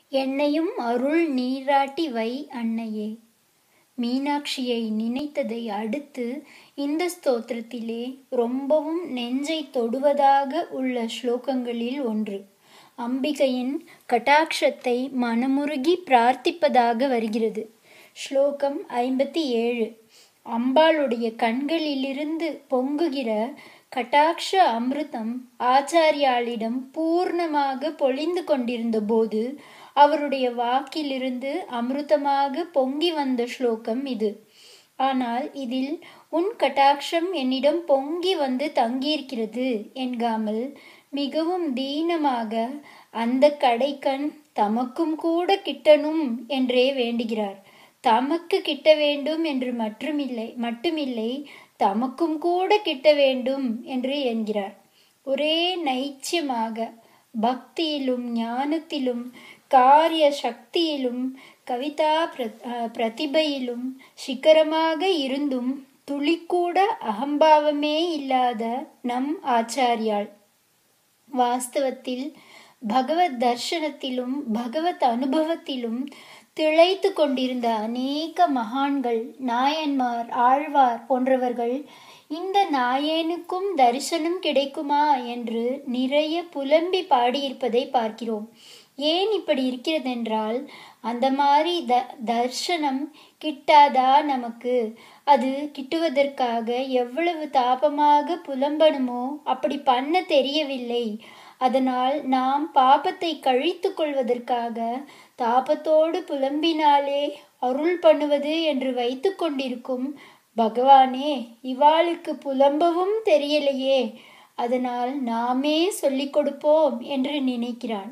என்னையும் அருள் நீராட்டி வை அன்னையே மீனாட்சியை நினைத்ததை அடுத்து இந்த ஸ்தோத்திரத்திலே ரொம்பவும் நெஞ்சை தொடுவதாக உள்ள ஸ்லோகங்களில் ஒன்று அம்பிகையின் கட்டாட்சத்தை மனமுருகி பிரார்த்திப்பதாக வருகிறது ஸ்லோகம் ஐம்பத்தி ஏழு அம்பாளுடைய கண்களிலிருந்து பொங்குகிற கட்டாட்ச அமிர்தம் ஆச்சாரியாளிடம் பூர்ணமாக பொழிந்து கொண்டிருந்த போது அவருடைய வாக்கிலிருந்து அமிர்தமாக பொங்கி வந்த ஸ்லோகம் இது ஆனால் இதில் உன் கட்டாட்சம் என்னிடம் பொங்கி வந்து தங்கியிருக்கிறது என்காமல் மிகவும் தீனமாக அந்த கடைக்கண் தமக்கும் கூட கிட்டணும் என்றே வேண்டுகிறார் தமக்கு கிட்ட வேண்டும் என்று மட்டுமில்லை மட்டுமில்லை தமக்கும் கூட கிட்ட வேண்டும் என்று என்கிறார் ஒரே நைச்சியமாக பக்தியிலும் ஞானத்திலும் காரிய சக்தியிலும் கவிதா பிரதிபையிலும் சிக்கரமாக இருந்தும் துளிக்கூட அகம்பாவமே இல்லாத நம் ஆச்சாரியாள் வாஸ்தவத்தில் பகவத் தர்ஷனத்திலும் பகவத் அனுபவத்திலும் திளைத்து கொண்டிருந்த அநேக மகான்கள் நாயன்மார் ஆழ்வார் போன்றவர்கள் இந்த நாயேனுக்கும் தரிசனம் கிடைக்குமா என்று நிறைய புலம்பி பாடியிருப்பதை பார்க்கிறோம் ஏன் இப்படி இருக்கிறதென்றால் அந்த மாதிரி த தர்ஷனம் கிட்டாதா நமக்கு அது கிட்டுவதற்காக எவ்வளவு தாபமாக புலம்பணுமோ அப்படி பண்ண தெரியவில்லை அதனால் நாம் பாபத்தை கழித்து கொள்வதற்காக தாபத்தோடு புலம்பினாலே அருள் பண்ணுவது என்று வைத்து கொண்டிருக்கும் பகவானே இவாளுக்கு புலம்பவும் தெரியலையே அதனால் நாமே சொல்லிக் கொடுப்போம் என்று நினைக்கிறான்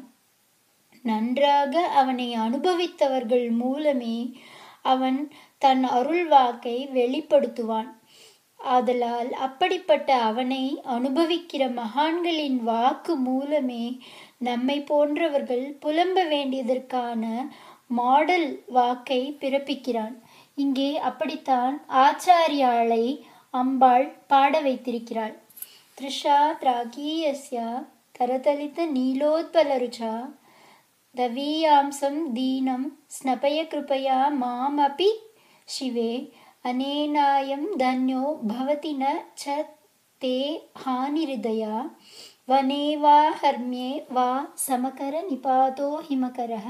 நன்றாக அவனை அனுபவித்தவர்கள் மூலமே அவன் தன் அருள் வாக்கை வெளிப்படுத்துவான் ஆதலால் அப்படிப்பட்ட அவனை அனுபவிக்கிற மகான்களின் வாக்கு மூலமே நம்மை போன்றவர்கள் புலம்ப வேண்டியதற்கான மாடல் வாக்கை பிறப்பிக்கிறான் இங்கே அப்படித்தான் ஆச்சாரியாளை அம்பாள் பாட வைத்திருக்கிறாள் த்ரிஷா திராகீயஸ்யா தரதலித நீலோத்பலருச்சா தவீயாம்சம் தீனம் ஸ்னபய கிருபயா மாமபி சிவே அனேனாயம் தன்யோ பவதி ந ச தே ஹானிருதயா வனே வா ஹர்மியே வா சமகர நிபாதோ ஹிமகரஹ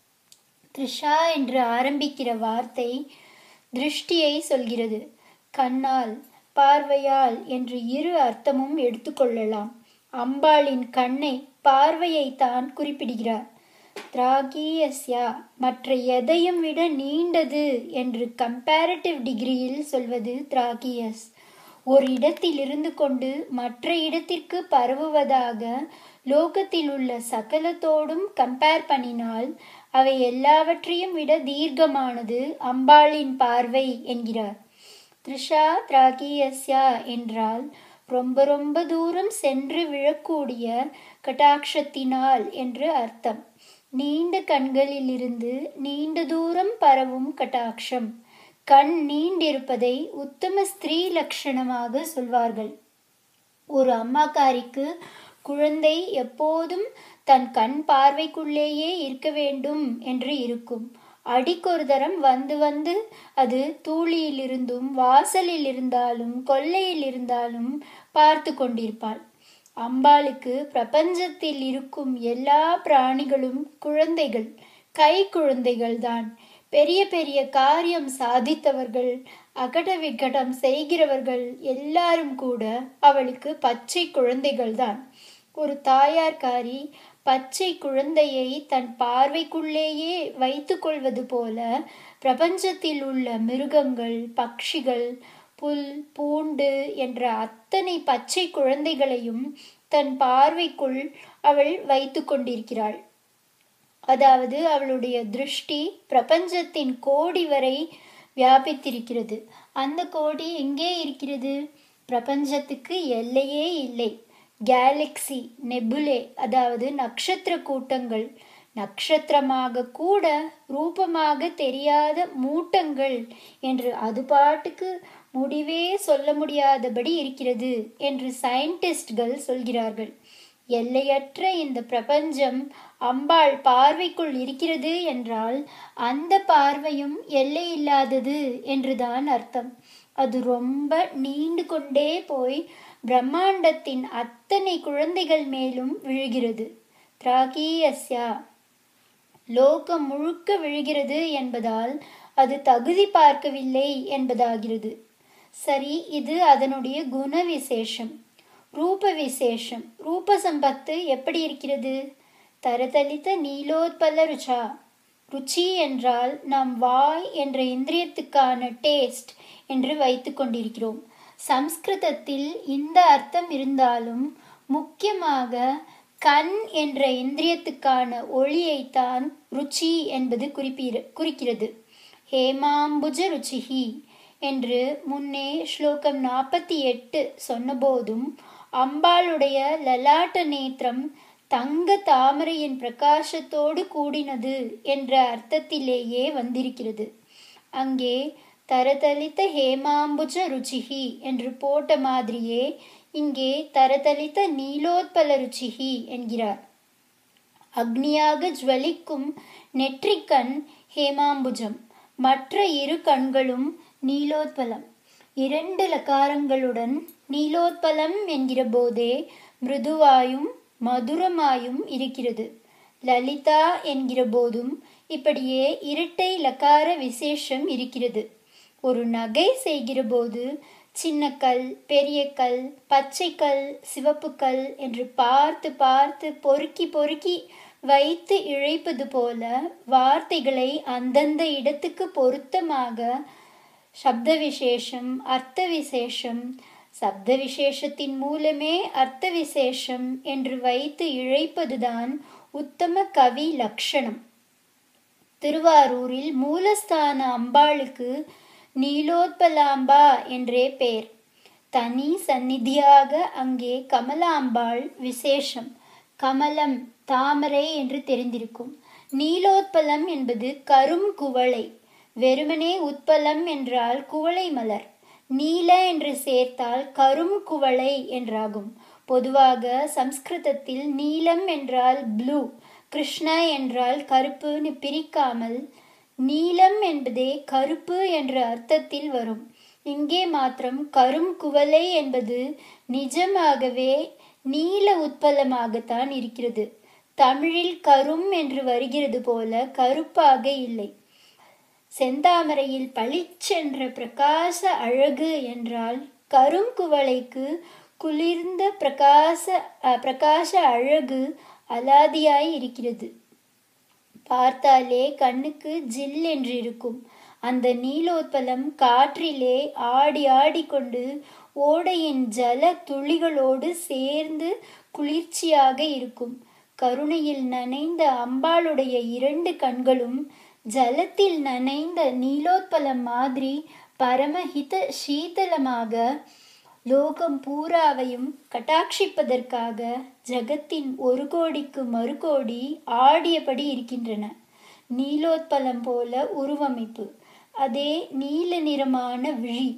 த்ரிஷா என்று ஆரம்பிக்கிற வார்த்தை திருஷ்டியை சொல்கிறது கண்ணால் பார்வையால் என்று இரு அர்த்தமும் எடுத்துக்கொள்ளலாம் அம்பாளின் கண்ணை பார்வையை தான் குறிப்பிடுகிறார் திராகியஸ்யா மற்ற எதையும் விட நீண்டது என்று கம்பேரட்டிவ் டிகிரியில் சொல்வது திராகியஸ் ஒரு இடத்தில் இருந்து கொண்டு மற்ற இடத்திற்கு பரவுவதாக லோகத்தில் உள்ள சகலத்தோடும் கம்பேர் பண்ணினால் அவை எல்லாவற்றையும் விட தீர்க்கமானது அம்பாளின் பார்வை என்கிறார் த்ரிஷா திராகியஸ்யா என்றால் ரொம்ப ரொம்ப தூரம் சென்று விழக்கூடிய கட்டாட்சத்தினால் என்று அர்த்தம் நீண்ட கண்களிலிருந்து நீண்ட தூரம் பரவும் கட்டாட்சம் கண் நீண்டிருப்பதை உத்தம ஸ்திரீ லட்சணமாக சொல்வார்கள் ஒரு அம்மாக்காரிக்கு குழந்தை எப்போதும் தன் கண் பார்வைக்குள்ளேயே இருக்க வேண்டும் என்று இருக்கும் அடிக்கொரு தரம் வந்து வந்து அது தூளியில் இருந்தும் வாசலில் இருந்தாலும் கொல்லையில் இருந்தாலும் பார்த்து கொண்டிருப்பாள் அம்பாளுக்கு பிரபஞ்சத்தில் இருக்கும் எல்லா பிராணிகளும் குழந்தைகள் கை குழந்தைகள் தான் பெரிய பெரிய காரியம் சாதித்தவர்கள் அகட விகடம் செய்கிறவர்கள் எல்லாரும் கூட அவளுக்கு பச்சை குழந்தைகள் தான் ஒரு தாயார்காரி பச்சை குழந்தையை தன் பார்வைக்குள்ளேயே வைத்து கொள்வது போல பிரபஞ்சத்தில் உள்ள மிருகங்கள் பட்சிகள் புல் பூண்டு என்ற அத்தனை பச்சை குழந்தைகளையும் தன் பார்வைக்குள் அவள் வைத்து கொண்டிருக்கிறாள் அதாவது அவளுடைய திருஷ்டி பிரபஞ்சத்தின் கோடி வரை வியாபித்திருக்கிறது அந்த கோடி எங்கே இருக்கிறது பிரபஞ்சத்துக்கு எல்லையே இல்லை கேலக்சி நெபுலே அதாவது நட்சத்திர கூட்டங்கள் நட்சத்திரமாக கூட ரூபமாக தெரியாத மூட்டங்கள் என்று அது பாட்டுக்கு முடிவே சொல்ல முடியாதபடி இருக்கிறது என்று சயின்டிஸ்ட்கள் சொல்கிறார்கள் எல்லையற்ற இந்த பிரபஞ்சம் அம்பாள் பார்வைக்குள் இருக்கிறது என்றால் அந்த பார்வையும் எல்லையில்லாதது என்றுதான் அர்த்தம் அது ரொம்ப நீண்டு கொண்டே போய் பிரம்மாண்டத்தின் அத்தனை குழந்தைகள் மேலும் விழுகிறது திராகீயஸ்யா லோகம் முழுக்க விழுகிறது என்பதால் அது தகுதி பார்க்கவில்லை என்பதாகிறது சரி இது அதனுடைய குண விசேஷம் ரூப விசேஷம் ரூப சம்பத்து எப்படி இருக்கிறது தரதலித்த நீலோத்பல ருச்சா ருச்சி என்றால் நாம் வாய் என்ற இந்திரியத்துக்கான டேஸ்ட் என்று வைத்து கொண்டிருக்கிறோம் சம்ஸ்கிருதத்தில் இந்த அர்த்தம் இருந்தாலும் முக்கியமாக கண் என்ற இந்திரியத்துக்கான ஒளியைத்தான் ருச்சி என்பது குறிப்பிர குறிக்கிறது ஹேமாம்புஜ ருச்சிஹி என்று முன்னே ஸ்லோகம் நாற்பத்தி எட்டு சொன்னபோதும் அம்பாளுடைய லலாட்ட நேத்திரம் தங்க தாமரையின் பிரகாசத்தோடு கூடினது என்ற அர்த்தத்திலேயே வந்திருக்கிறது அங்கே தரதலித்த ஹேமாம்புஜ ருச்சிஹி என்று போட்ட மாதிரியே இங்கே தரதலித்த நீலோத்பல ருச்சிஹி என்கிறார் அக்னியாக ஜுவலிக்கும் நெற்றிக்கண் ஹேமாம்புஜம் மற்ற இரு கண்களும் நீலோத்பலம் இரண்டு லகாரங்களுடன் நீலோத்பலம் என்கிற போதே மிருதுவாயும் மதுரமாயும் இருக்கிறது லலிதா என்கிற போதும் இப்படியே இரட்டை லகார விசேஷம் இருக்கிறது ஒரு நகை செய்கிற போது சின்ன கல் பெரிய கல் பச்சை கல் சிவப்பு கல் என்று பார்த்து பார்த்து பொறுக்கி பொறுக்கி வைத்து இழைப்பது போல வார்த்தைகளை அந்தந்த இடத்துக்கு பொருத்தமாக சப்த விசேஷம் அர்த்த விசேஷம் சப்த விசேஷத்தின் மூலமே அர்த்த விசேஷம் என்று வைத்து இழைப்பதுதான் உத்தம கவி லட்சணம் திருவாரூரில் மூலஸ்தான அம்பாளுக்கு நீலோத்பலாம்பா என்றே பெயர் தனி சந்நிதியாக அங்கே கமலாம்பாள் விசேஷம் கமலம் தாமரை என்று தெரிந்திருக்கும் நீலோத்பலம் என்பது கரும் குவளை வெறுமனே உட்பலம் என்றால் குவளை மலர் நீல என்று சேர்த்தால் கரும் குவளை என்றாகும் பொதுவாக சம்ஸ்கிருதத்தில் நீலம் என்றால் ப்ளூ கிருஷ்ண என்றால் கருப்புன்னு பிரிக்காமல் நீலம் என்பதே கருப்பு என்ற அர்த்தத்தில் வரும் இங்கே மாத்திரம் கரும் குவலை என்பது நிஜமாகவே நீல உட்பலமாகத்தான் இருக்கிறது தமிழில் கரும் என்று வருகிறது போல கருப்பாக இல்லை செந்தாமரையில் பளிச்சென்ற பிரகாச அழகு என்றால் கருங்குவளைக்கு குளிர்ந்த பிரகாச பிரகாச அழகு அலாதியாய் இருக்கிறது பார்த்தாலே கண்ணுக்கு ஜில் என்று இருக்கும் அந்த நீலோத்பலம் காற்றிலே ஆடி ஆடிக்கொண்டு ஓடையின் ஜல துளிகளோடு சேர்ந்து குளிர்ச்சியாக இருக்கும் கருணையில் நனைந்த அம்பாளுடைய இரண்டு கண்களும் ஜலத்தில் நனைந்த நீலோத்பலம் மாதிரி பரமஹித சீதளமாக லோகம் பூராவையும் கட்டாட்சிப்பதற்காக ஜகத்தின் ஒரு கோடிக்கு மறுகோடி ஆடியபடி இருக்கின்றன நீலோத்பலம் போல உருவமைப்பு அதே நீல நிறமான விழி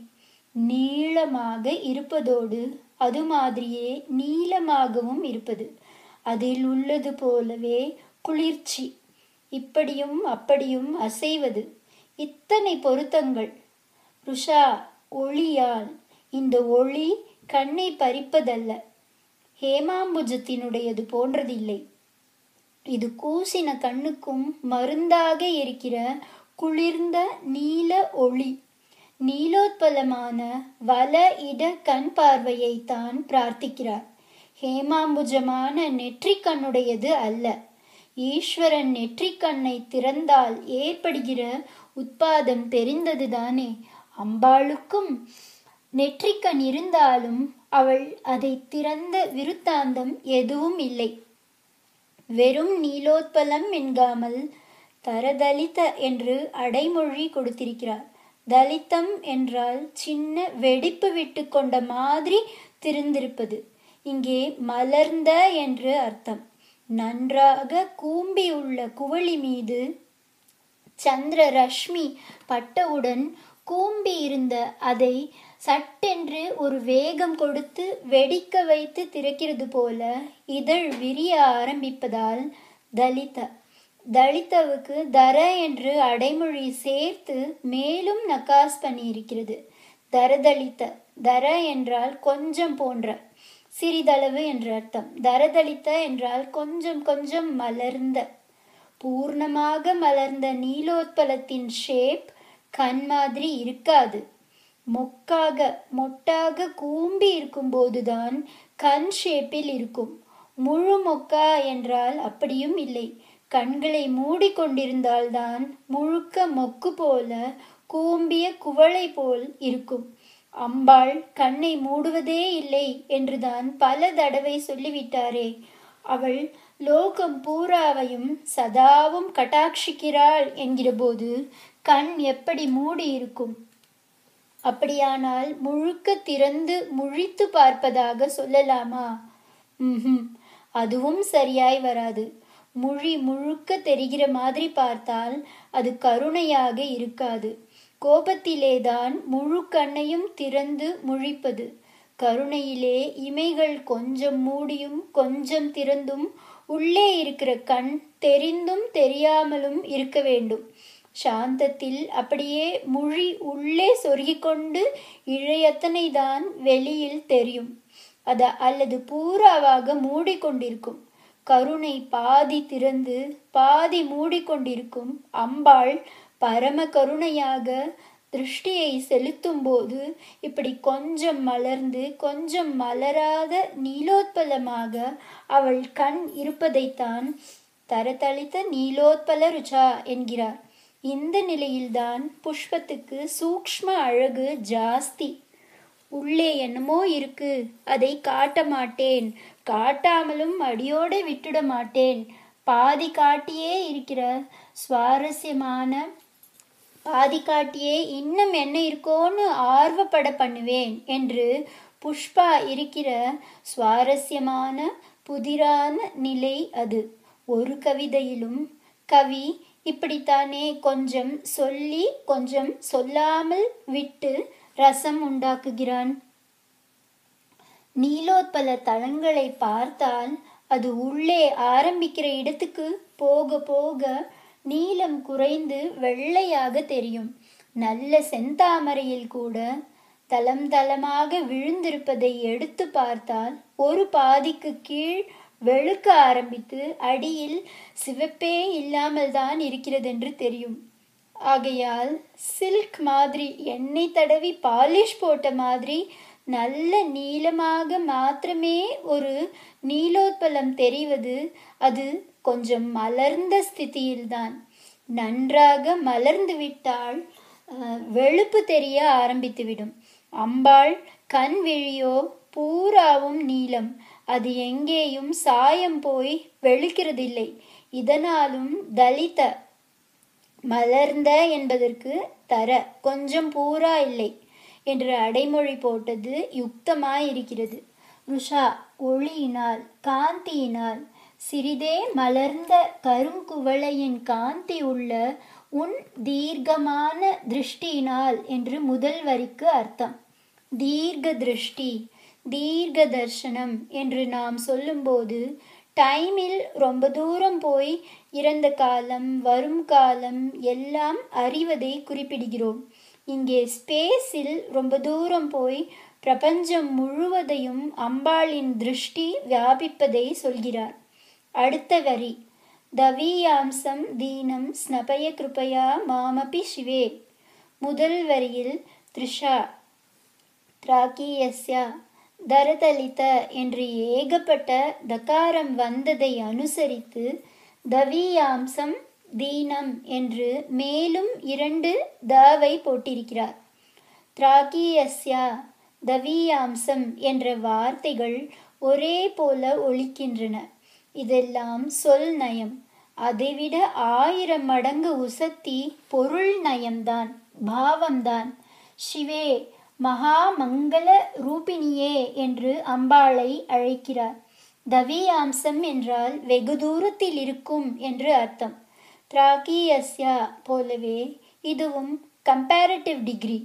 நீளமாக இருப்பதோடு அது மாதிரியே நீளமாகவும் இருப்பது அதில் உள்ளது போலவே குளிர்ச்சி இப்படியும் அப்படியும் அசைவது இத்தனை பொருத்தங்கள் ருஷா ஒளியால் இந்த ஒளி கண்ணை பறிப்பதல்ல ஹேமாம்புஜத்தினுடையது போன்றதில்லை இது கூசின கண்ணுக்கும் மருந்தாக இருக்கிற குளிர்ந்த நீல ஒளி நீலோத்பலமான வல இட கண் பார்வையை தான் பிரார்த்திக்கிறார் ஹேமாம்புஜமான நெற்றிக்கண்ணுடையது அல்ல ஈஸ்வரன் நெற்றிக்கண்ணை திறந்தால் ஏற்படுகிற உட்பாதம் தெரிந்ததுதானே அம்பாளுக்கும் நெற்றிக்கண் இருந்தாலும் அவள் அதை திறந்த விருத்தாந்தம் எதுவும் இல்லை வெறும் நீலோத்பலம் என்காமல் தரதலித என்று அடைமொழி கொடுத்திருக்கிறார் தலித்தம் என்றால் சின்ன வெடிப்பு விட்டு கொண்ட மாதிரி திறந்திருப்பது இங்கே மலர்ந்த என்று அர்த்தம் நன்றாக கூம்பியுள்ள குவளி மீது சந்திர ரஷ்மி பட்டவுடன் கூம்பி இருந்த அதை சட்டென்று ஒரு வேகம் கொடுத்து வெடிக்க வைத்து திறக்கிறது போல இதழ் விரிய ஆரம்பிப்பதால் தலித தலிதவுக்கு தர என்று அடைமொழி சேர்த்து மேலும் நகாஸ் பண்ணியிருக்கிறது தரதளித்த தர என்றால் கொஞ்சம் போன்ற சிறிதளவு என்ற அர்த்தம் தரதளித்த என்றால் கொஞ்சம் கொஞ்சம் மலர்ந்த பூர்ணமாக மலர்ந்த நீலோத்பலத்தின் ஷேப் கண் மாதிரி இருக்காது மொக்காக மொட்டாக கூம்பி இருக்கும்போதுதான் கண் ஷேப்பில் இருக்கும் முழு மொக்கா என்றால் அப்படியும் இல்லை கண்களை மூடிக்கொண்டிருந்தால்தான் முழுக்க மொக்கு போல கூம்பிய குவளை போல் இருக்கும் அம்பாள் கண்ணை மூடுவதே இல்லை என்றுதான் பல தடவை சொல்லிவிட்டாரே அவள் லோகம் பூராவையும் சதாவும் கட்டாட்சிக்கிறாள் என்கிறபோது கண் எப்படி மூடி இருக்கும் அப்படியானால் முழுக்க திறந்து முழித்து பார்ப்பதாக சொல்லலாமா ம் அதுவும் சரியாய் வராது முழி முழுக்க தெரிகிற மாதிரி பார்த்தால் அது கருணையாக இருக்காது கோபத்திலேதான் முழு கண்ணையும் திறந்து முழிப்பது கருணையிலே இமைகள் கொஞ்சம் மூடியும் கொஞ்சம் திறந்தும் உள்ளே இருக்கிற கண் தெரிந்தும் தெரியாமலும் இருக்க வேண்டும் சாந்தத்தில் அப்படியே முழி உள்ளே சொருகிக்கொண்டு இழையத்தனை தான் வெளியில் தெரியும் அத அல்லது பூராவாக மூடிக்கொண்டிருக்கும் கருணை பாதி திறந்து பாதி மூடிக்கொண்டிருக்கும் அம்பாள் பரம கருணையாக திருஷ்டியை செலுத்தும் போது இப்படி கொஞ்சம் மலர்ந்து கொஞ்சம் மலராத நீலோத்பலமாக அவள் கண் இருப்பதைத்தான் தரத்தளித்த நீலோத்பல ருச்சா என்கிறார் இந்த நிலையில்தான் புஷ்பத்துக்கு சூக்ஷ்ம அழகு ஜாஸ்தி உள்ளே என்னமோ இருக்கு அதை காட்ட மாட்டேன் காட்டாமலும் அடியோட விட்டுட மாட்டேன் பாதி காட்டியே இருக்கிற சுவாரஸ்யமான பாதி காட்டியே இன்னும் என்ன இருக்கோன்னு ஆர்வப்பட பண்ணுவேன் என்று புஷ்பா இருக்கிற சுவாரஸ்யமான புதிரான நிலை அது ஒரு கவிதையிலும் கவி இப்படித்தானே கொஞ்சம் சொல்லி கொஞ்சம் சொல்லாமல் விட்டு ரசம் உண்டாக்குகிறான் நீலோத்பல தளங்களை பார்த்தால் அது உள்ளே ஆரம்பிக்கிற இடத்துக்கு போக போக நீலம் குறைந்து வெள்ளையாக தெரியும் நல்ல செந்தாமரையில் கூட தளம் தளமாக விழுந்திருப்பதை எடுத்து பார்த்தால் ஒரு பாதிக்கு கீழ் வெளுக்க ஆரம்பித்து அடியில் சிவப்பே இல்லாமல் தான் இருக்கிறதென்று தெரியும் ஆகையால் சில்க் மாதிரி எண்ணெய் தடவி பாலிஷ் போட்ட மாதிரி நல்ல நீளமாக மாத்திரமே ஒரு நீலோத்பலம் தெரிவது அது கொஞ்சம் மலர்ந்த ஸ்திதியில்தான் நன்றாக மலர்ந்து விட்டால் வெளுப்பு தெரிய ஆரம்பித்துவிடும் அம்பாள் கண் விழியோ பூராவும் நீலம் அது எங்கேயும் சாயம் போய் வெளுக்கிறதில்லை இதனாலும் தலித மலர்ந்த என்பதற்கு தர கொஞ்சம் பூரா இல்லை என்று அடைமொழி போட்டது யுக்தமாயிருக்கிறது ருஷா ஒளியினால் காந்தியினால் சிறிதே மலர்ந்த கருங்குவளையின் காந்தி உள்ள உன் தீர்க்கமான திருஷ்டியினால் என்று முதல் வரிக்கு அர்த்தம் தீர்க்க திருஷ்டி தீர்க்க தர்சனம் என்று நாம் சொல்லும்போது டைமில் ரொம்ப தூரம் போய் இறந்த காலம் வரும் காலம் எல்லாம் அறிவதை குறிப்பிடுகிறோம் இங்கே ஸ்பேஸில் ரொம்ப தூரம் போய் பிரபஞ்சம் முழுவதையும் அம்பாளின் திருஷ்டி வியாபிப்பதை சொல்கிறார் அடுத்த வரி தவீயாம்சம் தீனம் ஸ்னபய கிருபயா மாமபி சிவே முதல் வரியில் த்ரிஷா திராக்கியஸ்யா தரதலித என்று ஏகப்பட்ட தகாரம் வந்ததை அனுசரித்து தவீயாம்சம் தீனம் என்று மேலும் இரண்டு தாவை போட்டிருக்கிறார் திராகியஸ்யா தவீயாம்சம் என்ற வார்த்தைகள் ஒரே போல ஒழிக்கின்றன இதெல்லாம் சொல் நயம் அதைவிட ஆயிரம் மடங்கு உசத்தி பொருள் நயம்தான் பாவம்தான் சிவே மகா மங்கள ரூபிணியே என்று அம்பாளை அழைக்கிறார் தவியாம்சம் என்றால் வெகு தூரத்தில் இருக்கும் என்று அர்த்தம் திராகியஸ்யா போலவே இதுவும் கம்பேரட்டிவ் டிகிரி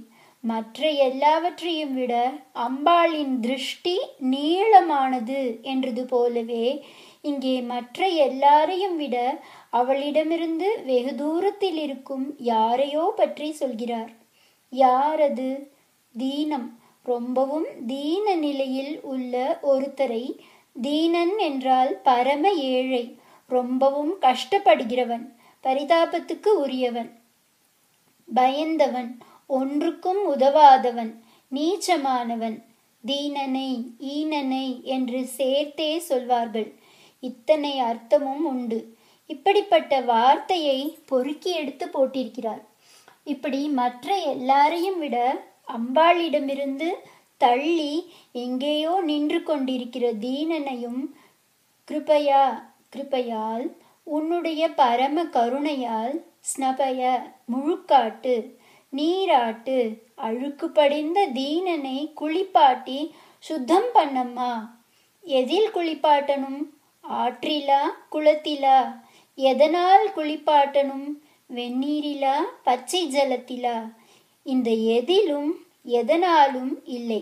மற்ற எல்லாவற்றையும் விட அம்பாளின் திருஷ்டி நீளமானது என்றது போலவே இங்கே மற்ற எல்லாரையும் விட அவளிடமிருந்து வெகு தூரத்தில் இருக்கும் யாரையோ பற்றி சொல்கிறார் யார் அது தீனம் ரொம்பவும் தீன நிலையில் உள்ள ஒருத்தரை தீனன் என்றால் பரம ஏழை ரொம்பவும் கஷ்டப்படுகிறவன் பரிதாபத்துக்கு உரியவன் பயந்தவன் ஒன்றுக்கும் உதவாதவன் நீச்சமானவன் தீனனை ஈனனை என்று சேர்த்தே சொல்வார்கள் இத்தனை அர்த்தமும் உண்டு இப்படிப்பட்ட வார்த்தையை பொறுக்கி எடுத்து போட்டிருக்கிறார் இப்படி மற்ற எல்லாரையும் விட அம்பாளிடமிருந்து தள்ளி எங்கேயோ நின்று கொண்டிருக்கிற தீனனையும் கிருபையா கிருபையால் உன்னுடைய பரம கருணையால் ஸ்னபய முழுக்காட்டு நீராட்டு அழுக்கு படிந்த தீனனை குளிப்பாட்டி சுத்தம் பண்ணம்மா எதில் குளிப்பாட்டணும் ஆற்றிலா குளத்திலா எதனால் குளிப்பாட்டணும் வெந்நீரிலா பச்சை ஜலத்திலா இந்த எதிலும் எதனாலும் இல்லை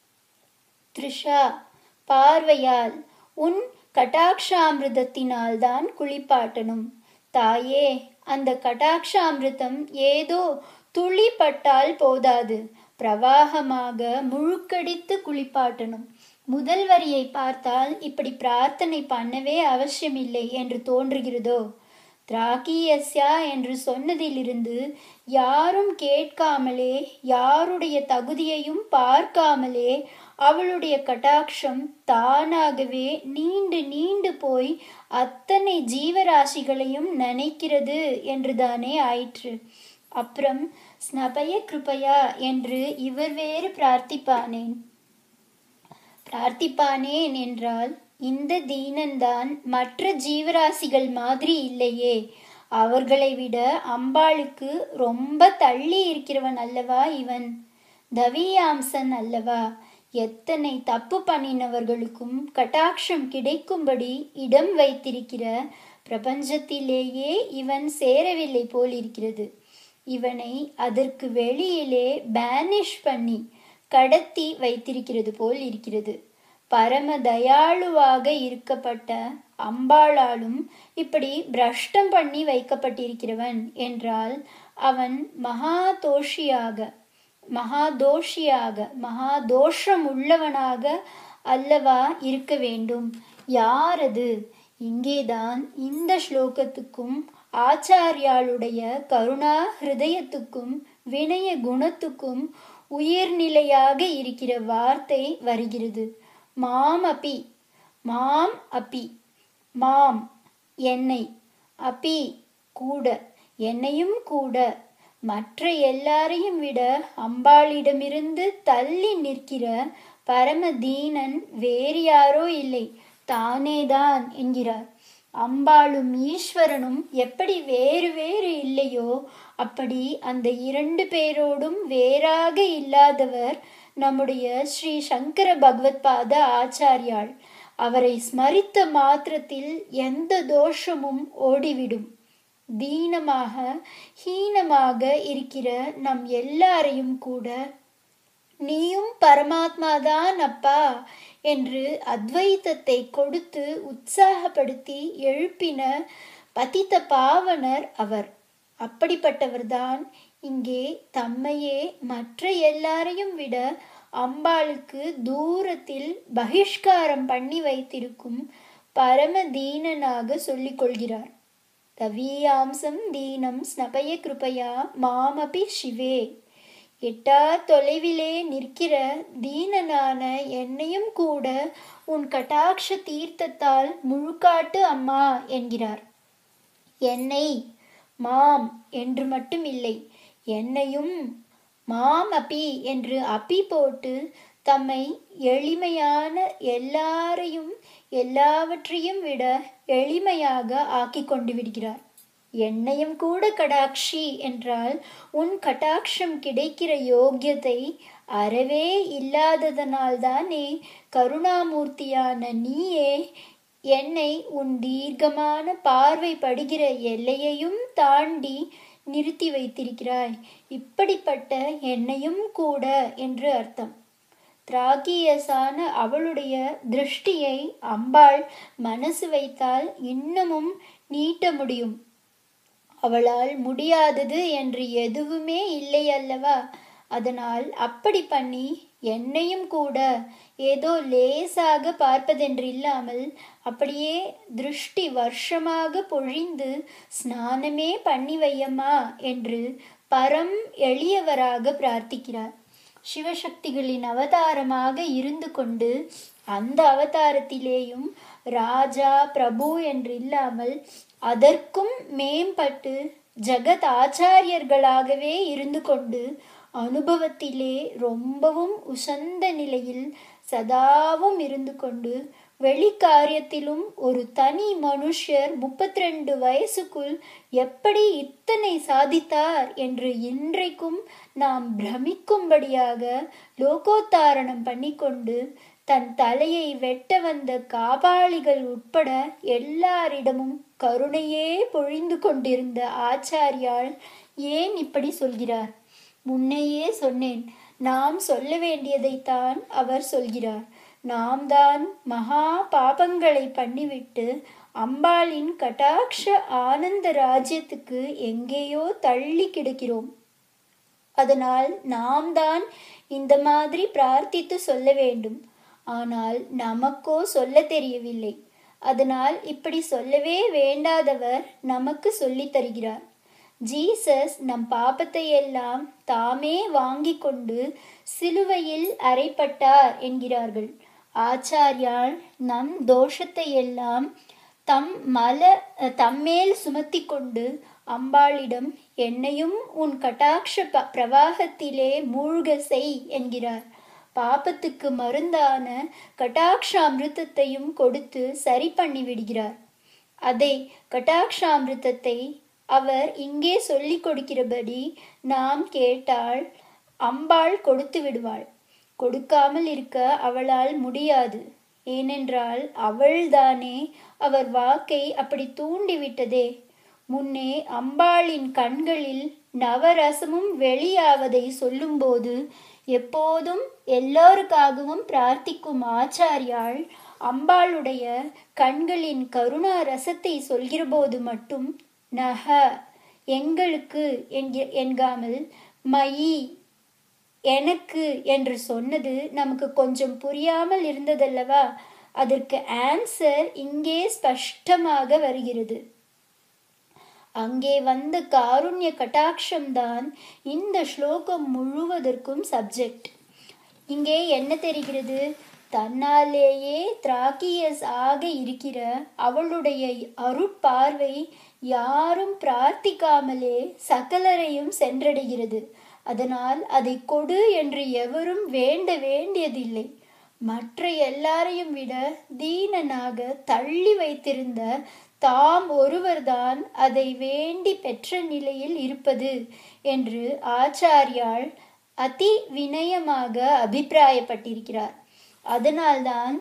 த்ரிஷா பார்வையால் உன் கட்டாட்சாமிருதத்தினால் தான் குளிப்பாட்டணும் தாயே அந்த கட்டாட்சாமிருதம் ஏதோ துளி பட்டால் போதாது பிரவாகமாக முழுக்கடித்து குளிப்பாட்டணும் முதல் வரியை பார்த்தால் இப்படி பிரார்த்தனை பண்ணவே அவசியமில்லை என்று தோன்றுகிறதோ திராகியஸ்யா என்று சொன்னதிலிருந்து யாரும் கேட்காமலே யாருடைய தகுதியையும் பார்க்காமலே அவளுடைய கட்டாட்சம் தானாகவே நீண்டு நீண்டு போய் அத்தனை ஜீவராசிகளையும் நினைக்கிறது என்றுதானே ஆயிற்று அப்புறம் ஸ்னபய கிருபையா என்று இவர் வேறு பிரார்த்திப்பானேன் பிரார்த்திப்பானேன் என்றால் இந்த தீனன்தான் மற்ற ஜீவராசிகள் மாதிரி இல்லையே அவர்களை விட அம்பாளுக்கு ரொம்ப தள்ளி இருக்கிறவன் அல்லவா இவன் தவியாம்சன் அல்லவா எத்தனை தப்பு பண்ணினவர்களுக்கும் கட்டாட்சம் கிடைக்கும்படி இடம் வைத்திருக்கிற பிரபஞ்சத்திலேயே இவன் சேரவில்லை போல் இருக்கிறது இவனை அதற்கு வெளியிலே பேனிஷ் பண்ணி கடத்தி வைத்திருக்கிறது போல் இருக்கிறது பரம தயாளுவாக இருக்கப்பட்ட அம்பாளாலும் இப்படி பிரஷ்டம் பண்ணி வைக்கப்பட்டிருக்கிறவன் என்றால் அவன் மகாதோஷியாக மகாதோஷியாக மகாதோஷம் உள்ளவனாக அல்லவா இருக்க வேண்டும் யாரது இங்கேதான் இந்த ஸ்லோகத்துக்கும் ஆச்சாரியாளுடைய கருணா ஹிருதயத்துக்கும் வினய குணத்துக்கும் உயர்நிலையாக இருக்கிற வார்த்தை வருகிறது மாம் அப்பி மாம் அப்பி மாம் என்னை அப்பி கூட என்னையும் கூட மற்ற எல்லாரையும் விட அம்பாளிடமிருந்து தள்ளி நிற்கிற பரமதீனன் வேறு யாரோ இல்லை தானேதான் என்கிறார் அம்பாளும் ஈஸ்வரனும் எப்படி வேறு வேறு இல்லையோ அப்படி அந்த இரண்டு பேரோடும் வேறாக இல்லாதவர் நம்முடைய ஸ்ரீ சங்கர பகவத் பாத ஆச்சாரியாள் அவரை ஸ்மரித்த மாத்திரத்தில் எந்த தோஷமும் ஓடிவிடும் தீனமாக ஹீனமாக இருக்கிற நம் எல்லாரையும் கூட நீயும் பரமாத்மாதான் அப்பா என்று அத்வைத்தத்தை கொடுத்து உற்சாகப்படுத்தி எழுப்பின பதித்த பாவனர் அவர் அப்படிப்பட்டவர்தான் இங்கே தம்மையே மற்ற எல்லாரையும் விட அம்பாளுக்கு தூரத்தில் பகிஷ்காரம் பண்ணி வைத்திருக்கும் பரம தீனனாக சொல்லிக் கொள்கிறார் தவீயாம்சம் தீனம் ஸ்னபய கிருபையா மாமபி சிவே எட்டா தொலைவிலே நிற்கிற தீனனான என்னையும் கூட உன் கட்டாட்ச தீர்த்தத்தால் முழுக்காட்டு அம்மா என்கிறார் என்னை மாம் என்று மட்டும் இல்லை என்னையும் மாம் அப்பி என்று அப்பி போட்டு தம்மை எளிமையான எல்லாரையும் எல்லாவற்றையும் விட எளிமையாக ஆக்கி கொண்டு விடுகிறார் என்னையும் கூட கடாட்சி என்றால் உன் கட்டாட்சம் கிடைக்கிற யோக்கியத்தை அறவே இல்லாததனால்தானே கருணாமூர்த்தியான நீயே என்னை உன் தீர்க்கமான பார்வை படுகிற எல்லையையும் தாண்டி நிறுத்தி வைத்திருக்கிறாய் இப்படிப்பட்ட என்னையும் கூட என்று அர்த்தம் திராகியஸான அவளுடைய திருஷ்டியை அம்பாள் மனசு வைத்தால் இன்னமும் நீட்ட முடியும் அவளால் முடியாதது என்று எதுவுமே இல்லை அல்லவா அதனால் அப்படி பண்ணி என்னையும் கூட ஏதோ லேசாக பார்ப்பதென்று இல்லாமல் அப்படியே திருஷ்டி வருஷமாக பொழிந்து ஸ்நானமே பண்ணி வையம்மா என்று பரம் எளியவராக பிரார்த்திக்கிறார் சிவசக்திகளின் அவதாரமாக இருந்து கொண்டு அந்த அவதாரத்திலேயும் ராஜா பிரபு என்று இல்லாமல் அதற்கும் மேம்பட்டு ஜகத் ஆச்சாரியர்களாகவே இருந்து கொண்டு அனுபவத்திலே ரொம்பவும் உசந்த நிலையில் சதாவும் இருந்து கொண்டு வெளிக்காரியத்திலும் ஒரு தனி மனுஷர் முப்பத்தி ரெண்டு வயசுக்குள் எப்படி இத்தனை சாதித்தார் என்று இன்றைக்கும் நாம் பிரமிக்கும்படியாக லோகோத்தாரணம் பண்ணிக்கொண்டு தன் தலையை வெட்ட வந்த காபாளிகள் உட்பட எல்லாரிடமும் கருணையே பொழிந்து கொண்டிருந்த ஆச்சாரியால் ஏன் இப்படி சொல்கிறார் முன்னையே சொன்னேன் நாம் சொல்ல வேண்டியதைத்தான் அவர் சொல்கிறார் நாம் தான் மகா பாபங்களை பண்ணிவிட்டு அம்பாளின் கட்டாட்ச ஆனந்த ராஜ்யத்துக்கு எங்கேயோ தள்ளி கிடக்கிறோம் அதனால் நாம் தான் இந்த மாதிரி பிரார்த்தித்து சொல்ல வேண்டும் ஆனால் நமக்கோ சொல்ல தெரியவில்லை அதனால் இப்படி சொல்லவே வேண்டாதவர் நமக்கு சொல்லித் தருகிறார் ஜீசஸ் நம் பாபத்தை எல்லாம் தாமே வாங்கி கொண்டு சிலுவையில் அறைப்பட்டார் என்கிறார்கள் ஆச்சாரியால் நம் தோஷத்தை எல்லாம் தம் மல தம்மேல் சுமத்தி கொண்டு அம்பாளிடம் என்னையும் உன் கட்டாட்ச பிரவாகத்திலே மூழ்க செய் என்கிறார் பாபத்துக்கு மருந்தான கட்டாட்சாமிருத்தத்தையும் கொடுத்து சரி பண்ணி விடுகிறார் அதை கட்டாட்சாமிருத்தத்தை அவர் இங்கே சொல்லிக் கொடுக்கிறபடி நாம் கேட்டால் அம்பாள் கொடுத்து விடுவாள் கொடுக்காமல் இருக்க அவளால் முடியாது ஏனென்றால் அவள்தானே அவர் வாக்கை அப்படி தூண்டிவிட்டதே முன்னே அம்பாளின் கண்களில் நவரசமும் வெளியாவதை சொல்லும்போது எப்போதும் எல்லோருக்காகவும் பிரார்த்திக்கும் ஆச்சாரியாள் அம்பாளுடைய கண்களின் கருணா ரசத்தை சொல்கிறபோது மட்டும் நக எங்களுக்கு என்காமல் மயி எனக்கு என்று சொன்னது நமக்கு கொஞ்சம் புரியாமல் இருந்ததல்லவா அதற்கு ஆன்சர் இங்கே ஸ்பஷ்டமாக வருகிறது அங்கே வந்த காருண்ய கட்டாட்சம்தான் இந்த ஸ்லோகம் முழுவதற்கும் சப்ஜெக்ட் இங்கே என்ன தெரிகிறது தன்னாலேயே திராக்கியஸ் ஆக இருக்கிற அவளுடைய அருட்பார்வை யாரும் பிரார்த்திக்காமலே சகலரையும் சென்றடைகிறது அதனால் அதை கொடு என்று எவரும் வேண்ட வேண்டியதில்லை மற்ற எல்லாரையும் விட தீனனாக தள்ளி வைத்திருந்த தாம் ஒருவர்தான் அதை வேண்டி பெற்ற நிலையில் இருப்பது என்று ஆச்சாரியால் அதி வினயமாக அபிப்பிராயப்பட்டிருக்கிறார் அதனால்தான்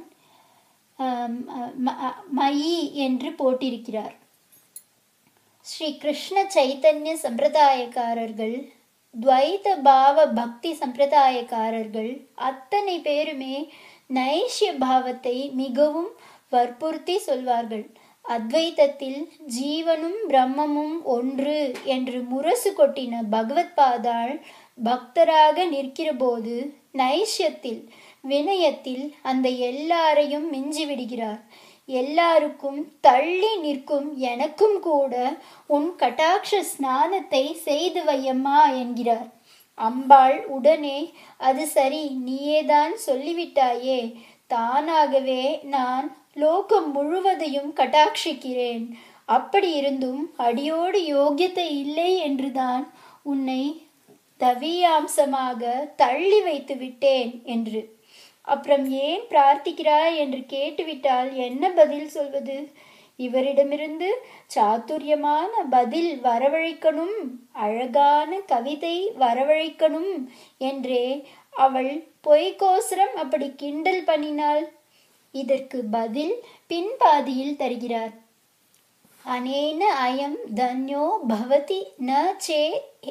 மயி என்று போட்டிருக்கிறார் ஸ்ரீ கிருஷ்ண சைத்தன்ய சம்பிரதாயக்காரர்கள் துவைத பாவ பக்தி சம்பிரதாயக்காரர்கள் அத்தனை பேருமே நைஷ்ய பாவத்தை மிகவும் வற்புறுத்தி சொல்வார்கள் அத்வைதத்தில் ஜீவனும் பிரம்மமும் ஒன்று என்று முரசு கொட்டின பகவத் பாதாள் பக்தராக நிற்கிறபோது நைஷ்யத்தில் வினயத்தில் அந்த எல்லாரையும் மிஞ்சி விடுகிறார் எல்லாருக்கும் தள்ளி நிற்கும் எனக்கும் கூட உன் கட்டாட்ச ஸ்நானத்தை செய்து வையம்மா என்கிறார் அம்பாள் உடனே அது சரி நீயேதான் சொல்லிவிட்டாயே தானாகவே நான் லோகம் முழுவதையும் கட்டாட்சிக்கிறேன் அப்படி இருந்தும் அடியோடு யோகியத்தை இல்லை என்றுதான் உன்னை தவியாம்சமாக தள்ளி வைத்து விட்டேன் என்று அப்புறம் ஏன் பிரார்த்திக்கிறாய் என்று கேட்டுவிட்டால் என்ன பதில் சொல்வது இவரிடமிருந்து சாதுரியமான பதில் வரவழைக்கணும் அழகான கவிதை வரவழைக்கணும் என்றே அவள் பொய்கோசரம் அப்படி கிண்டல் பண்ணினாள் இதற்கு பதில் பின்பாதியில் தருகிறார் अनेन अयं धन्यो भवति न चे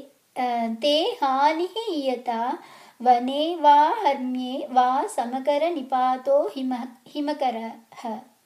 ते हानिः इयता वने वा हर्म्ये वा समकरनिपातो हिम हिमकरः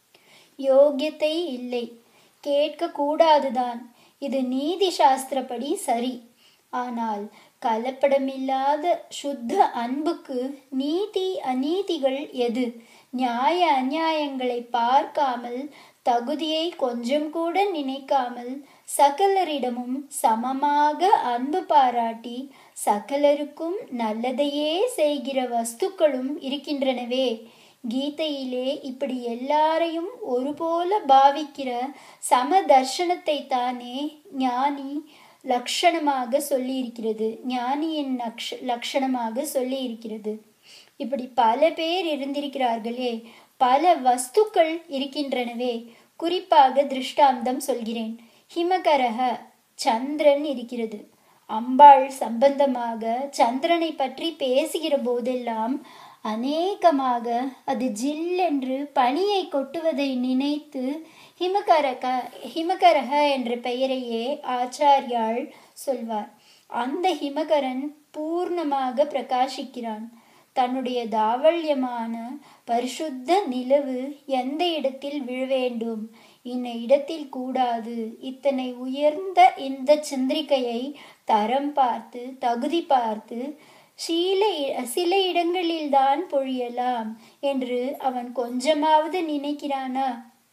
யோகியத்தை இல்லை கேட்க கூடாதுதான் இது நீதி சாஸ்திரப்படி சரி ஆனால் கலப்படமில்லாத சுத்த அன்புக்கு நீதி அநீதிகள் எது நியாய அநியாயங்களை பார்க்காமல் தகுதியை கொஞ்சம் கூட நினைக்காமல் சகலரிடமும் சமமாக அன்பு பாராட்டி சகலருக்கும் நல்லதையே செய்கிற வஸ்துக்களும் இருக்கின்றனவே கீதையிலே இப்படி எல்லாரையும் ஒருபோல பாவிக்கிற சம தர்ஷனத்தை தானே ஞானி லக்ஷணமாக சொல்லியிருக்கிறது ஞானியின் லக்ஷ லக்ஷணமாக சொல்லியிருக்கிறது இப்படி பல பேர் இருந்திருக்கிறார்களே பல வஸ்துக்கள் இருக்கின்றனவே குறிப்பாக திருஷ்டாந்தம் சொல்கிறேன் ஹிமகரக சந்திரன் இருக்கிறது அம்பாள் சம்பந்தமாக சந்திரனை பற்றி பேசுகிற போதெல்லாம் அநேகமாக அது ஜில் என்று பனியை கொட்டுவதை நினைத்து ஹிமகரக ஹிமகரக என்ற பெயரையே ஆச்சாரியாள் சொல்வார் அந்த ஹிமகரன் பூர்ணமாக பிரகாசிக்கிறான் தன்னுடைய தாவல்யமான பரிசுத்த நிலவு எந்த இடத்தில் விழ வேண்டும் இன்ன இடத்தில் கூடாது இத்தனை உயர்ந்த இந்த சந்திரிகையை தரம் பார்த்து தகுதி பார்த்து சீல சில இடங்களில்தான் பொழியலாம் என்று அவன் கொஞ்சமாவது நினைக்கிறானா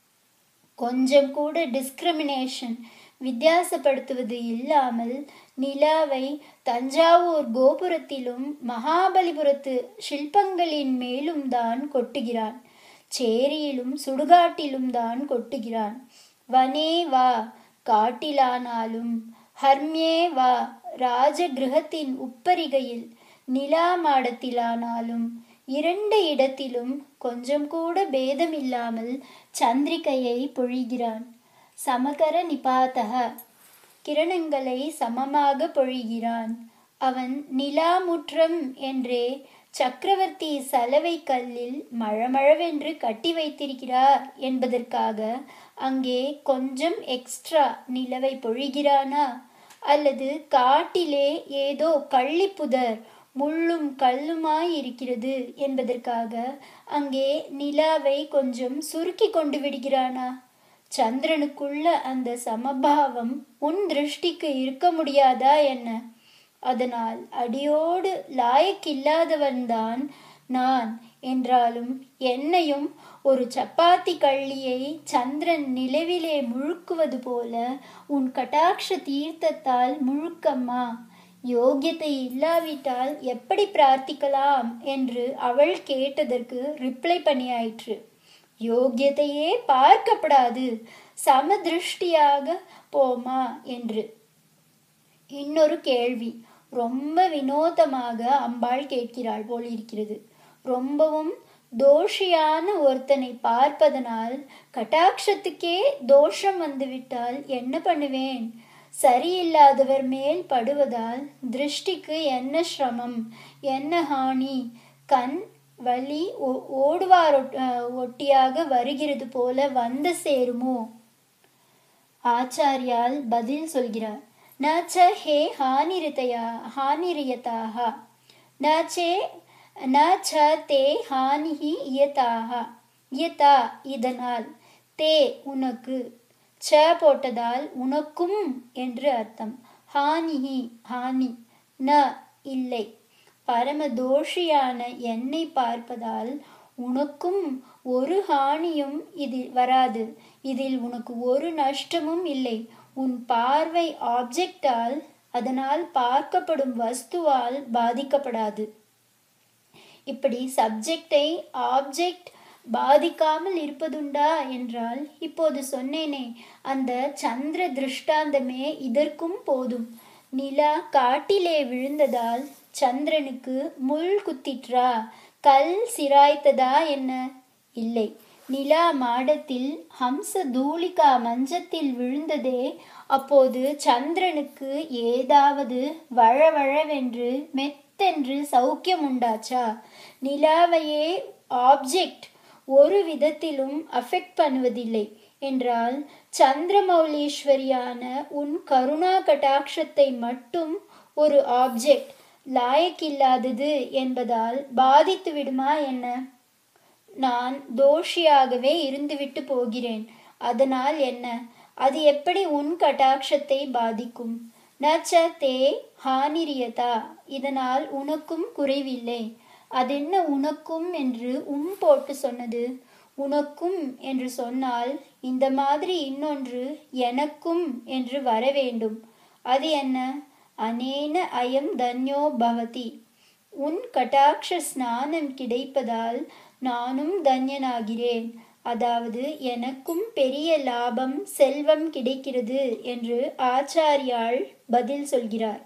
கொஞ்சம் கூட டிஸ்கிரிமினேஷன் வித்தியாசப்படுத்துவது இல்லாமல் நிலாவை தஞ்சாவூர் கோபுரத்திலும் மகாபலிபுரத்து சில்பங்களின் மேலும் தான் கொட்டுகிறான் சேரியிலும் சுடுகாட்டிலும் தான் கொட்டுகிறான் வனே வா காட்டிலானாலும் ஹர்மியே வா ராஜகிரகத்தின் உப்பரிகையில் நிலா மாடத்திலானாலும் இரண்டு இடத்திலும் கொஞ்சம் கூட பேதமில்லாமல் சந்திரிகையை பொழிகிறான் சமகர நிபாதக கிரணங்களை சமமாக பொழிகிறான் அவன் நிலாமுற்றம் என்றே சக்கரவர்த்தி சலவை கல்லில் மழமழவென்று கட்டி வைத்திருக்கிறார் என்பதற்காக அங்கே கொஞ்சம் எக்ஸ்ட்ரா நிலவை பொழிகிறானா அல்லது காட்டிலே ஏதோ கள்ளிப்புதர் முள்ளும் கல்லுமாய் இருக்கிறது என்பதற்காக அங்கே நிலாவை கொஞ்சம் சுருக்கி கொண்டு விடுகிறானா சந்திரனுக்குள்ள அந்த சமபாவம் உன் திருஷ்டிக்கு இருக்க முடியாதா என்ன அதனால் அடியோடு லாயக்கில்லாதவன்தான் நான் என்றாலும் என்னையும் ஒரு சப்பாத்தி கள்ளியை சந்திரன் நிலவிலே முழுக்குவது போல உன் கட்டாட்ச தீர்த்தத்தால் முழுக்கம்மா யோகியத்தை இல்லாவிட்டால் எப்படி பிரார்த்திக்கலாம் என்று அவள் கேட்டதற்கு ரிப்ளை பண்ணியாயிற்று யோகியத்தையே பார்க்கப்படாது சமதிருஷ்டியாக போமா என்று இன்னொரு கேள்வி ரொம்ப வினோதமாக அம்பாள் கேட்கிறாள் போல் இருக்கிறது ரொம்பவும் தோஷியான ஒருத்தனை பார்ப்பதனால் கட்டாட்சத்துக்கே தோஷம் வந்துவிட்டால் என்ன பண்ணுவேன் சரியில்லாதவர் மேல் படுவதால் திருஷ்டிக்கு என்ன சிரமம் என்ன ஹானி கண் வலி ஓடுவார் ஒட்டியாக வருகிறது போல வந்து சேருமோ ஆச்சாரியால் பதில் சொல்கிறார் न च हे हानिरतया हानिर्यताः न चे न च ते हानिः இயதாக இயதா இதனால் தே உனக்கு ச போட்டதால் உனக்கும் என்று அர்த்தம் ஹானிஹி ஹானி ந இல்லை பரம தோஷியான என்னை பார்ப்பதால் உனக்கும் ஒரு ஹானியும் இதில் வராது இதில் உனக்கு ஒரு நஷ்டமும் இல்லை உன் பார்வை ஆப்ஜெக்டால் அதனால் பார்க்கப்படும் வஸ்துவால் பாதிக்கப்படாது இப்படி சப்ஜெக்டை ஆப்ஜெக்ட் பாதிக்காமல் இருப்பதுண்டா என்றால் இப்போது சொன்னேனே அந்த சந்திர திருஷ்டாந்தமே இதற்கும் போதும் நிலா காட்டிலே விழுந்ததால் சந்திரனுக்கு முள் குத்திற்றா கல் சிராய்த்ததா என்ன இல்லை நிலா மாடத்தில் ஹம்ச தூளிகா மஞ்சத்தில் விழுந்ததே அப்போது சந்திரனுக்கு ஏதாவது வழவழவென்று மெத்தென்று சௌக்கியம் உண்டாச்சா நிலாவையே ஆப்ஜெக்ட் ஒரு விதத்திலும் அஃபெக்ட் பண்ணுவதில்லை என்றால் சந்திரமௌலீஸ்வரியான உன் கருணா கட்டாட்சத்தை மட்டும் ஒரு ஆப்ஜெக்ட் லாயக்கில்லாதது என்பதால் பாதித்து விடுமா என்ன நான் தோஷியாகவே இருந்துவிட்டு போகிறேன் அதனால் என்ன அது எப்படி உன் கட்டாட்சத்தை பாதிக்கும் நச்ச தே ஹானிரியதா இதனால் உனக்கும் குறைவில்லை அதென்ன உனக்கும் என்று உம் போட்டு சொன்னது உனக்கும் என்று சொன்னால் இந்த மாதிரி இன்னொன்று எனக்கும் என்று வர வேண்டும் அது என்ன அனேன அயம் தன்யோ பவதி உன் கட்டாட்ச ஸ்நானம் கிடைப்பதால் நானும் தன்யனாகிறேன் அதாவது எனக்கும் பெரிய லாபம் செல்வம் கிடைக்கிறது என்று ஆச்சாரியாள் பதில் சொல்கிறார்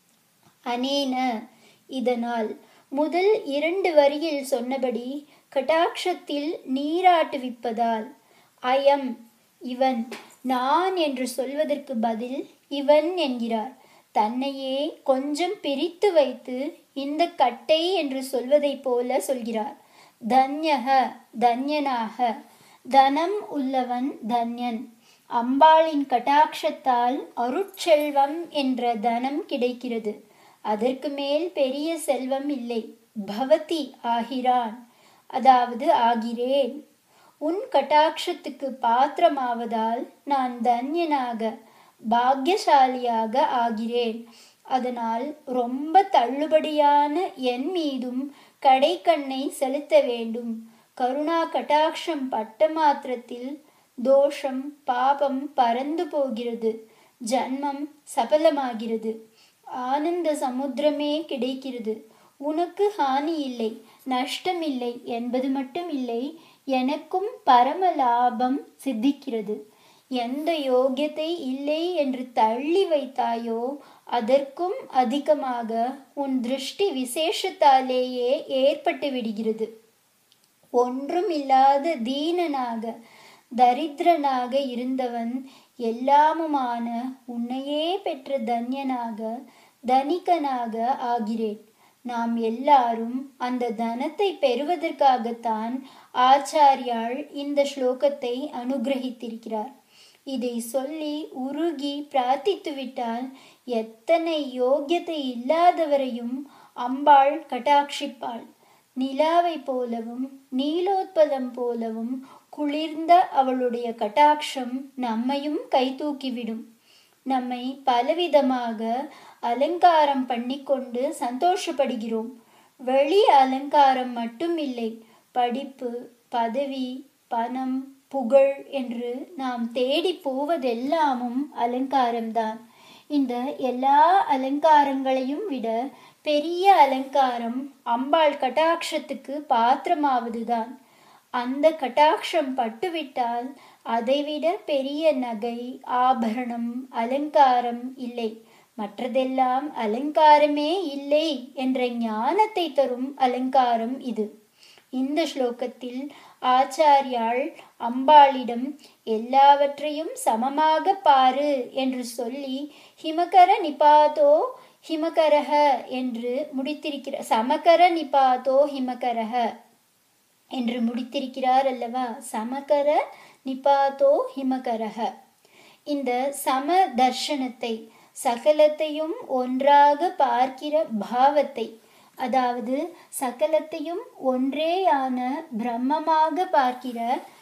அனேன இதனால் முதல் இரண்டு வரியில் சொன்னபடி கட்டாட்சத்தில் நீராட்டுவிப்பதால் அயம் இவன் நான் என்று சொல்வதற்கு பதில் இவன் என்கிறார் தன்னையே கொஞ்சம் பிரித்து வைத்து இந்த கட்டை என்று சொல்வதைப் போல சொல்கிறார் தன்யக தன்யனாக தனம் உள்ளவன் தன்யன் அம்பாளின் கட்டாட்சத்தால் அருட்செல்வம் என்ற தனம் கிடைக்கிறது அதற்கு மேல் பெரிய செல்வம் இல்லை பவதி ஆகிறான் அதாவது ஆகிறேன் உன் கட்டாட்சத்துக்கு பாத்திரமாவதால் நான் தன்யனாக பாக்யசாலியாக ஆகிறேன் அதனால் ரொம்ப தள்ளுபடியான என் மீதும் கடைக்கண்ணை செலுத்த வேண்டும் கருணா கட்டாட்சம் பட்ட மாத்திரத்தில் தோஷம் பாபம் பறந்து போகிறது ஜன்மம் சபலமாகிறது ஆனந்த சமுத்திரமே கிடைக்கிறது உனக்கு ஹானி இல்லை நஷ்டமில்லை என்பது மட்டும் இல்லை எனக்கும் பரம லாபம் சித்திக்கிறது எந்த யோகியத்தை இல்லை என்று தள்ளி வைத்தாயோ அதற்கும் அதிகமாக உன் திருஷ்டி விசேஷத்தாலேயே ஏற்பட்டு விடுகிறது ஒன்றும் இல்லாத தீனனாக தரித்திரனாக இருந்தவன் எல்லாமுமான உன்னையே பெற்ற தன்யனாக தனிகனாக ஆகிறேன் நாம் எல்லாரும் அந்த தனத்தை பெறுவதற்காகத்தான் ஆச்சாரியாள் இந்த ஸ்லோகத்தை அனுகிரகித்திருக்கிறார் இதை சொல்லி உருகி பிரார்த்தித்துவிட்டால் எத்தனை யோக்கியத்தை இல்லாதவரையும் அம்பாள் கட்டாட்சிப்பாள் நிலாவை போலவும் நீலோத்பலம் போலவும் குளிர்ந்த அவளுடைய கட்டாட்சம் நம்மையும் கைதூக்கிவிடும் நம்மை பலவிதமாக அலங்காரம் பண்ணிக்கொண்டு சந்தோஷப்படுகிறோம் வெளி அலங்காரம் மட்டும் இல்லை படிப்பு பதவி பணம் புகழ் என்று நாம் தேடி போவதெல்லாமும் அலங்காரம்தான் இந்த எல்லா அலங்காரங்களையும் விட பெரிய அலங்காரம் அம்பாள் கட்டாட்சத்துக்கு பாத்திரமாவதுதான் அந்த கட்டாட்சம் பட்டுவிட்டால் அதைவிட பெரிய நகை ஆபரணம் அலங்காரம் இல்லை மற்றதெல்லாம் அலங்காரமே இல்லை என்ற ஞானத்தை தரும் அலங்காரம் இது இந்த ஸ்லோகத்தில் ஆச்சாரியாள் அம்பாளிடம் எல்லாவற்றையும் சமமாக பாரு என்று சொல்லி ஹிமகர நிபாதோ ஹிமகரக என்று முடித்திருக்கிற சமகர நிபாதோ ஹிமகரக என்று முடித்திருக்கிறார் அல்லவா சமகர நிபாதோ ஹிமகரக இந்த சம தர்ஷனத்தை சகலத்தையும் ஒன்றாக பார்க்கிற பாவத்தை அதாவது சகலத்தையும் ஒன்றேயான பிரம்மமாக பார்க்கிற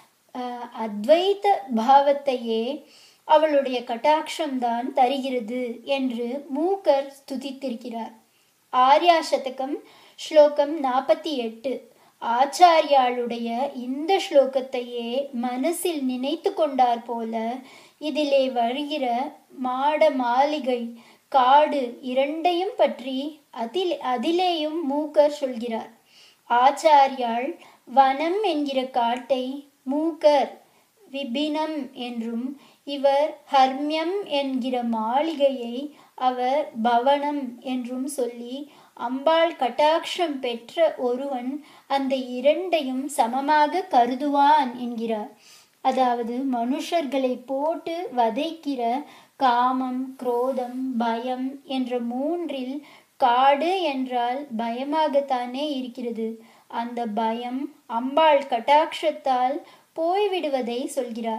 அத்வைத பாவத்தையே அவளுடைய கட்டாட்சம்தான் தருகிறது என்று மூக்கர் ஸ்துதித்திருக்கிறார் ஆர்யா சதகம் ஸ்லோகம் நாற்பத்தி எட்டு ஆச்சாரியாளுடைய இந்த ஸ்லோகத்தையே மனசில் நினைத்து கொண்டார் போல இதிலே வருகிற மாட மாளிகை காடு இரண்டையும் பற்றி அதில் அதிலேயும் மூக்கர் சொல்கிறார் ஆச்சாரியாள் வனம் என்கிற காட்டை மூக்கர் விபினம் என்றும் இவர் ஹர்மியம் என்கிற மாளிகையை அவர் பவனம் என்றும் சொல்லி அம்பாள் கட்டாட்சம் பெற்ற ஒருவன் அந்த இரண்டையும் சமமாக கருதுவான் என்கிறார் அதாவது மனுஷர்களை போட்டு வதைக்கிற காமம் குரோதம் பயம் என்ற மூன்றில் காடு என்றால் பயமாகத்தானே இருக்கிறது அந்த பயம் அம்பாள் கட்டாட்சத்தால் போய்விடுவதை சொல்கிறார்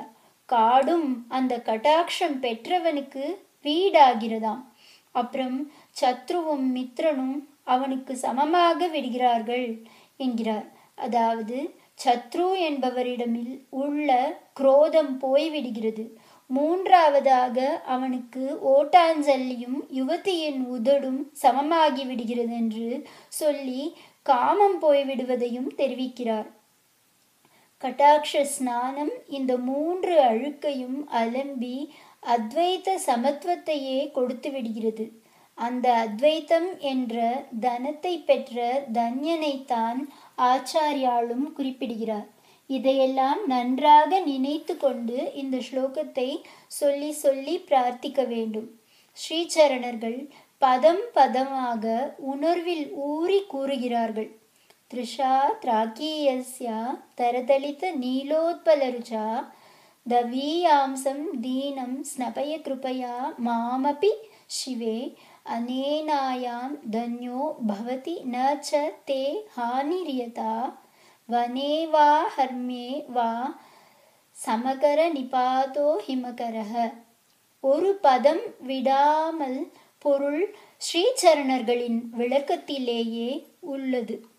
காடும் அந்த கட்டாட்சம் பெற்றவனுக்கு வீடாகிறதாம் அப்புறம் சத்ருவும் மித்ரனும் அவனுக்கு சமமாக விடுகிறார்கள் என்கிறார் அதாவது சத்ரு என்பவரிடமில் உள்ள குரோதம் போய்விடுகிறது மூன்றாவதாக அவனுக்கு ஓட்டாஞ்சல்லியும் யுவதியின் உதடும் சமமாகி விடுகிறது என்று சொல்லி காமம் போய்விடுவதையும் தெரிவிக்கிறார் கட்டாட்ச ஸ்நானம் இந்த மூன்று அழுக்கையும் அலம்பி அத்வைத சமத்துவத்தையே கொடுத்து விடுகிறது அந்த அத்வைத்தம் என்ற தனத்தை பெற்ற தன்யனைத்தான் ஆச்சாரியாலும் குறிப்பிடுகிறார் இதையெல்லாம் நன்றாக நினைத்து கொண்டு இந்த ஸ்லோகத்தை சொல்லி சொல்லி பிரார்த்திக்க வேண்டும் ஸ்ரீசரணர்கள் பதம் பதமாக உணர்வில் ஊறி கூறுகிறார்கள் த்ரிஷா திராக்கீயஸ்யா தரதளித்த நீலோத்பலருச்சா தவீயாம்சம் தீனம் ஸ்னபய கிருபயா மாமபி சிவே அனேனாயாம் தன்யோ பவதி ந ச தே ஹானிரியதா வனே வா ஹர்மே வா சமகர நிபாதோ ஹிமகரக ஒரு பதம் விடாமல் பொருள் ஸ்ரீசரணர்களின் விளக்கத்திலேயே உள்ளது